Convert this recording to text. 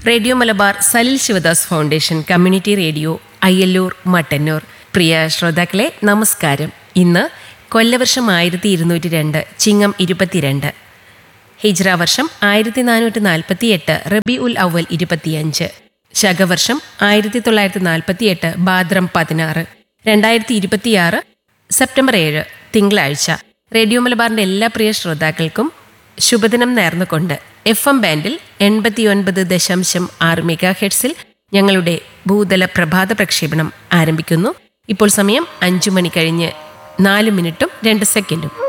radio Malabar Salil Sivadas foundation community radio Ayyallur Mattannur പ്രിയ ശ്രോതാക്കളെ നമസ്കാരം ഇന്ന് കൊല്ലവർഷം ആയിരത്തി ഇരുന്നൂറ്റി രണ്ട് ചിങ്ങം ഇരുപത്തിരണ്ട് ഹിജ്ര വർഷം ആയിരത്തി നാനൂറ്റി നാൽപ്പത്തി എട്ട് റബി ഉൽ അവൽ ഇരുപത്തിയഞ്ച് ശകവർഷം ആയിരത്തി തൊള്ളായിരത്തി നാൽപ്പത്തി എട്ട് ബാദ്രം പതിനാറ് രണ്ടായിരത്തി ഇരുപത്തിയാറ് സെപ്റ്റംബർ ഏഴ് തിങ്കളാഴ്ച റേഡിയോ മലബാറിന്റെ എല്ലാ പ്രിയ ശ്രോതാക്കൾക്കും ശുഭദിനം നേർന്നുകൊണ്ട് എഫ് എം ബാൻഡിൽ എൺപത്തിയൊൻപത് ദശാംശം ആറ് മെഗാ ഹെഡ്സിൽ ഞങ്ങളുടെ ഭൂതല പ്രഭാത പ്രക്ഷേപണം ആരംഭിക്കുന്നു ഇപ്പോൾ സമയം അഞ്ചു മണി കഴിഞ്ഞ് നാല് മിനിറ്റും രണ്ട് സെക്കൻഡും